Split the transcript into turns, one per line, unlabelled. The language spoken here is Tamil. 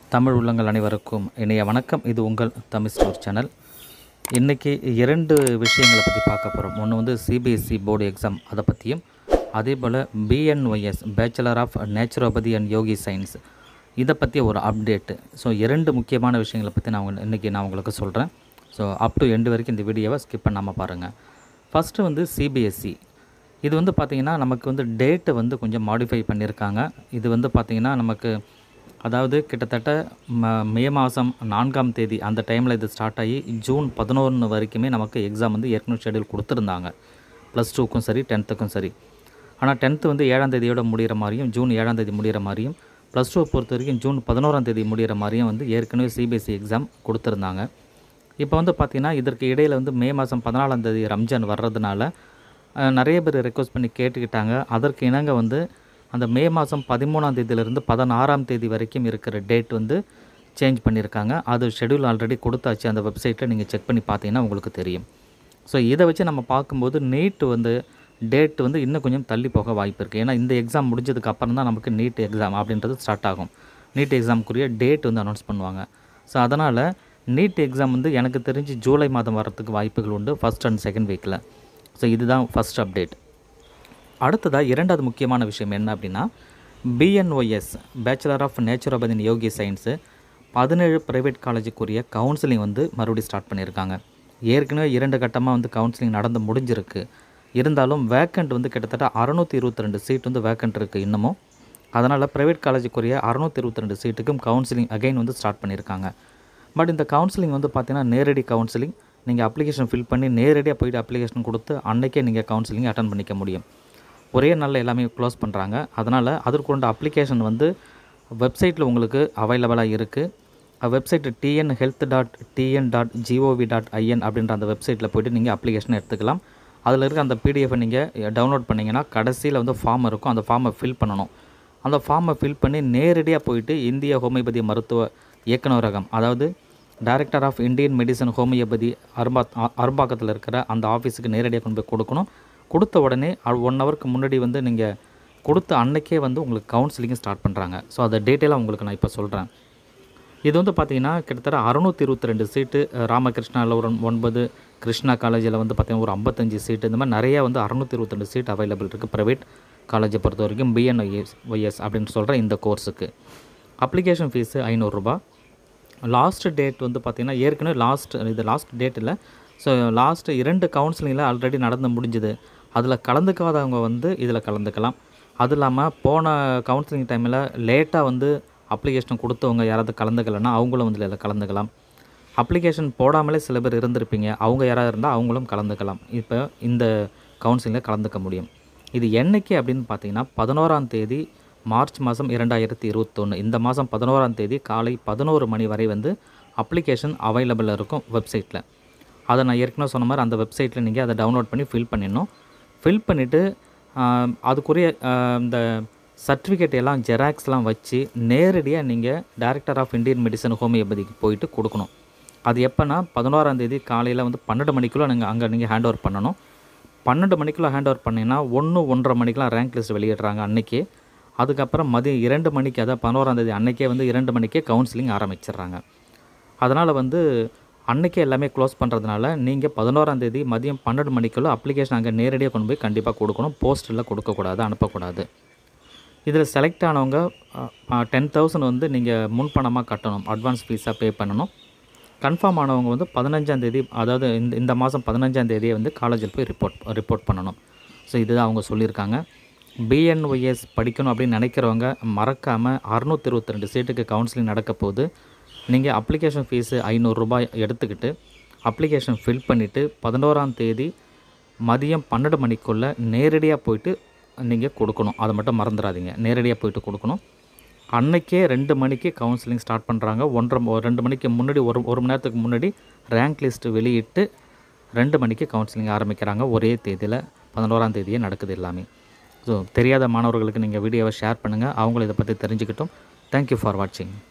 தமிழ் உள்ளங்கள் அனைவருக்கும் இணைய வணக்கம் இது உங்கள் தமிழ் ஸ்டோர் சேனல் இன்றைக்கி இரண்டு விஷயங்களை பற்றி பார்க்க போகிறோம் ஒன்று வந்து சிபிஎஸ்சி போர்டு எக்ஸாம் அதை பற்றியும் அதே போல் BNYS bachelor of naturopathy and yogic science இதை பற்றி ஒரு அப்டேட்டு ஸோ இரண்டு முக்கியமான விஷயங்களை பற்றி நான் உங்க- இன்றைக்கி நான் உங்களுக்கு சொல்கிறேன் ஸோ அப் டு எண்டு வரைக்கும் இந்த வீடியோவை ஸ்கிப் பண்ணாமல் பாருங்கள் ஃபஸ்ட்டு வந்து சிபிஎஸ்சி இது வந்து பார்த்திங்கன்னா நமக்கு வந்து டேட்டை வந்து கொஞ்சம் மாடிஃபை பண்ணியிருக்காங்க இது வந்து பார்த்திங்கன்னா நமக்கு அதாவது கிட்டத்தட்ட ம மே மாதம் நான்காம் தேதி அந்த டைமில் இது ஸ்டார்ட் ஆகி ஜூன் பதினொன்று வரைக்குமே நமக்கு எக்ஸாம் வந்து ஏற்கனவே ஷெடியூல் கொடுத்துருந்தாங்க ப்ளஸ் டூக்கும் சரி டென்த்துக்கும் சரி ஆனால் டென்த்து வந்து ஏழாம் தேதியோட முடிகிற மாதிரியும் ஜூன் ஏழாம் தேதி முடிகிற மாதிரியும் ப்ளஸ் டூ பொறுத்த வரைக்கும் ஜூன் பதினோராம் தேதி முடிகிற மாதிரியும் வந்து ஏற்கனவே சிபிஎஸ்சி எக்ஸாம் கொடுத்துருந்தாங்க இப்போ வந்து பார்த்திங்கன்னா இதற்கு இடையில் வந்து மே மாதம் பதினாலாம் தேதி ரம்ஜான் வர்றதுனால அஹ், நிறைய பேர் ரெக்வஸ்ட் பண்ணி கேட்டுக்கிட்டாங்க அதற்கு இணங்க வந்து அந்த மே மாதம் பதிமூணாம் தேதியிலிருந்து பதினாறாம் தேதி வரைக்கும் இருக்கிற டேட் வந்து சேஞ்ச் பண்ணியிருக்காங்க அது ஷெடியூல் ஆல்ரெடி கொடுத்தாச்சு அந்த வெப்சைட்டில் நீங்கள் செக் பண்ணி பார்த்தீங்கன்னா உங்களுக்கு தெரியும் ஸோ இதை வச்சு நம்ம பார்க்கும்போது நீட் வந்து டேட் வந்து இன்னும் கொஞ்சம் தள்ளி போக வாய்ப்பு இருக்குது ஏன்னா இந்த எக்ஸாம் முடிஞ்சதுக்கு அப்புறம் தான் நமக்கு நீட் எக்ஸாம் அப்படின்றது ஸ்டார்ட் ஆகும் நீட் எக்ஸாமுக்குரிய டேட் வந்து அனௌன்ஸ் பண்ணுவாங்க ஸோ அதனால் நீட் எக்ஸாம் வந்து எனக்கு தெரிஞ்சு ஜூலை மாதம் வரத்துக்கு வாய்ப்புகள் உண்டு ஃபஸ்ட் அண்ட் செகண்ட் வீக்கில் ஸோ இதுதான் ஃபஸ்ட் அப்டேட் அடுத்ததாக இரண்டாவது முக்கியமான விஷயம் என்ன அப்படின்னா BNYS bachelor of naturopathy and yogic science பதினேழு ப்ரைவேட் காலேஜுக்குரிய கவுன்சிலிங் வந்து மறுபடியும் ஸ்டார்ட் பண்ணியிருக்காங்க ஏற்கனவே இரண்டு கட்டமாக வந்து கவுன்சிலிங் நடந்து முடிஞ்சிருக்கு இருந்தாலும் வேக்கண்ட் வந்து கிட்டத்தட்ட அறநூற்றி இருபத்தி ரெண்டு சீட் வந்து வேக்கண்ட் இருக்குது இன்னமும் அதனால் ப்ரைவேட் காலேஜுக்குரிய அறநூற்றி இருபத்தி ரெண்டு சீட்டுக்கும் கவுன்சிலிங் அகைன் வந்து ஸ்டார்ட் பண்ணியிருக்காங்க பட் இந்த கவுன்சிலிங் வந்து பார்த்தீங்கன்னா நேரடி கவுன்சிலிங் நீங்கள் அப்ளிகேஷன் ஃபில் பண்ணி நேரடியாக போயிட்டு அப்ளிகேஷன் கொடுத்து அன்னைக்கே நீங்கள் கவுன்சிலிங் அட்டன் பண்ணிக்க முடியும் ஒரே நாளில் எல்லாமே க்ளோஸ் பண்ணுறாங்க அதனால் அதற்குண்ட அப்ளிகேஷன் வந்து வெப்சைட்டில் உங்களுக்கு அவைலபிளாக இருக்குது website TN health dot TN dot G O V dot I N அப்படின்ற அந்த வெப்சைட்டில் போய்ட்டு நீங்கள் அப்ளிகேஷன் எடுத்துக்கலாம் அதில் இருக்க அந்த பிடிஎஃபை நீங்கள் டவுன்லோட் பண்ணிங்கன்னா கடைசியில் வந்து ஃபார்ம் இருக்கும் அந்த ஃபார்மை ஃபில் பண்ணணும் அந்த ஃபார்மை ஃபில் பண்ணி நேரடியாக போயிட்டு இந்திய ஹோமியோபதி மருத்துவ இயக்குநரகம் அதாவது director of Indian medicine homeopathy அரும்பா அ- அரும்பாக்கத்தில் இருக்கிற அந்த ஆஃபீஸுக்கு நேரடியாக கொண்டு போய் கொடுக்கணும் கொடுத்த உடனே ஒன் ஹவருக்கு முன்னாடி வந்து நீங்கள் கொடுத்த அன்னைக்கே வந்து உங்களுக்கு கவுன்சிலிங் ஸ்டார்ட் பண்ணுறாங்க ஸோ அதை டீட்டெயிலாக உங்களுக்கு நான் இப்போ சொல்கிறேன் இது வந்து பார்த்தீங்கன்னா கிட்டத்தட்ட அறநூற்றி இருபத்தி ரெண்டு சீட்டு அஹ், ராமகிருஷ்ணாவில் ஒரு ஒன்பது கிருஷ்ணா காலேஜில் வந்து பார்த்தீங்கன்னா ஒரு ஐம்பத்தஞ்சு சீட்டு இந்த மாதிரி நிறைய வந்து அறநூற்றி இருபத்தி ரெண்டு சீட் அவைலபிள் இருக்குது ப்ரைவேட் காலேஜை பொறுத்த வரைக்கும் பிஎன்ஒய்எஸ் ஒய்எஸ் அப்படின்னு சொல்கிற இந்த கோர்ஸுக்கு அப்ளிகேஷன் ஃபீஸு ஐநூறுரூபா லாஸ்ட் டேட் வந்து பார்த்திங்கன்னா ஏற்கனவே லாஸ்ட் இது லாஸ்ட் டேட் இல்லை ஸோ லாஸ்ட் இரண்டு கவுன்சிலிங்கில் ஆல்ரெடி நடந்து முடிஞ்சுது அதில் கலந்துக்காதவங்க வந்து இதில் கலந்துக்கலாம் அது இல்லாமல் போன கவுன்சிலிங் டைமில் லேட்டாக வந்து அப்ளிகேஷன் கொடுத்தவங்க யாராவது கலந்துக்கலைன்னா அவங்களும் வந்து இதில் கலந்துக்கலாம் அப்ளிகேஷன் போடாமலே சில பேர் இருந்திருப்பீங்க அவங்க யாராவது இருந்தால் அவங்களும் கலந்துக்கலாம் இப்போ இந்த கவுன்சிலிங்கில் கலந்துக்க முடியும் இது என்னைக்கு அப்படின்னு பார்த்தீங்கன்னா பதினோராம் தேதி மார்ச் மாதம் இரண்டாயிரத்தி இருபத்தொன்று இந்த மாதம் பதினோராம் தேதி காலை பதினோரு மணி வரை வந்து அப்ளிகேஷன் அவைலபிளாக இருக்கும் வெப்சைட்டில் அதை நான் ஏற்கனவே சொன்ன மாதிரி அந்த வெப்சைட்டில் நீங்கள் அதை டவுன்லோட் பண்ணி ஃபில் பண்ணிடணும் ஃபில் பண்ணிவிட்டு அதுக்குரிய ஆஹ், இந்த சர்டிஃபிகேட் எல்லாம் ஜெராக்ஸ்லாம் வச்சு நேரடியாக நீங்கள் டைரக்டர் ஆஃப் இந்தியன் மெடிசன் ஹோமியோபதிக்கு போயிட்டு கொடுக்கணும் அது எப்போனா பதினோராம் தேதி காலையில் வந்து பன்னெண்டு மணிக்குள்ளே நீங்கள் அங்கே நீங்கள் ஹேண்ட் ஓவர் பண்ணணும் பன்னெண்டு மணிக்குள்ளே ஹேண்ட் ஓவர் பண்ணிங்கன்னா ஒன்று ஒன்றரை மணிக்கெலாம் ரேங்க் லிஸ்ட் வெளியிடுறாங்க அன்றைக்கி அதுக்கப்புறம் மதியம் இரண்டு மணிக்கு அதாவது பதினோராம் தேதி அன்றைக்கே வந்து இரண்டு மணிக்கே கவுன்சிலிங் ஆரம்பிச்சிடுறாங்க அதனால் வந்து அன்றைக்கே எல்லாமே க்ளோஸ் பண்ணுறதுனால நீங்கள் பதினோராம் தேதி மதியம் பன்னெண்டு மணிக்குள்ளே அப்ளிகேஷன் அங்கே நேரடியாக கொண்டு போய் கண்டிப்பாக கொடுக்கணும் போஸ்ட்டில் கொடுக்கக்கூடாது அனுப்பக்கூடாது இதில் செலக்ட் ஆனவங்க டென் தௌசண்ட் வந்து நீங்கள் முன்பணமாக கட்டணும் அட்வான்ஸ் ஃபீஸாக பே பண்ணணும் கன்ஃபார்ம் ஆனவங்க வந்து பதினஞ்சாம் தேதி அதாவது இந்த இந்த மாதம் பதினஞ்சாம் தேதியே வந்து காலேஜில் போய் ரிப்போர்ட் ரிப்போர்ட் பண்ணணும் ஸோ இதுதான் அவங்க சொல்லியிருக்காங்க பிஎன்ஒய்எஸ் படிக்கணும் அப்படின்னு நினைக்கிறவங்க மறக்காமல் அறுநூற்றி இருபத்தி ரெண்டு சீட்டுக்கு கவுன்சிலிங் நடக்க போகுது நீங்கள் அப்ளிகேஷன் ஃபீஸு ஐநூறுரூபாய் எடுத்துக்கிட்டு அப்ளிகேஷன் ஃபில் பண்ணிவிட்டு பதினோராம் தேதி மதியம் பன்னெண்டு மணிக்குள்ளே நேரடியாக போயிட்டு நீங்கள் கொடுக்கணும் அதை மட்டும் மறந்துடாதீங்க நேரடியாக போயிட்டு கொடுக்கணும் அன்னைக்கே ரெண்டு மணிக்கு கவுன்சிலிங் ஸ்டார்ட் பண்ணுறாங்க ஒன்றரை ம- ரெண்டு மணிக்கு முன்னாடி ஒரு ஒரு மணி நேரத்துக்கு முன்னாடி ரேங்க் லிஸ்ட் வெளியிட்டு ரெண்டு மணிக்கு கவுன்சிலிங் ஆரம்பிக்கிறாங்க ஒரே தேதியில் பதினோராம் தேதியே நடக்குது எல்லாமே ஸோ தெரியாத மாணவர்களுக்கு நீங்கள் வீடியோவை ஷேர் பண்ணுங்கள் அவங்களும் இதை பற்றி தெரிஞ்சுக்கிட்டும் தேங்க்யூ ஃபார் வாட்சிங்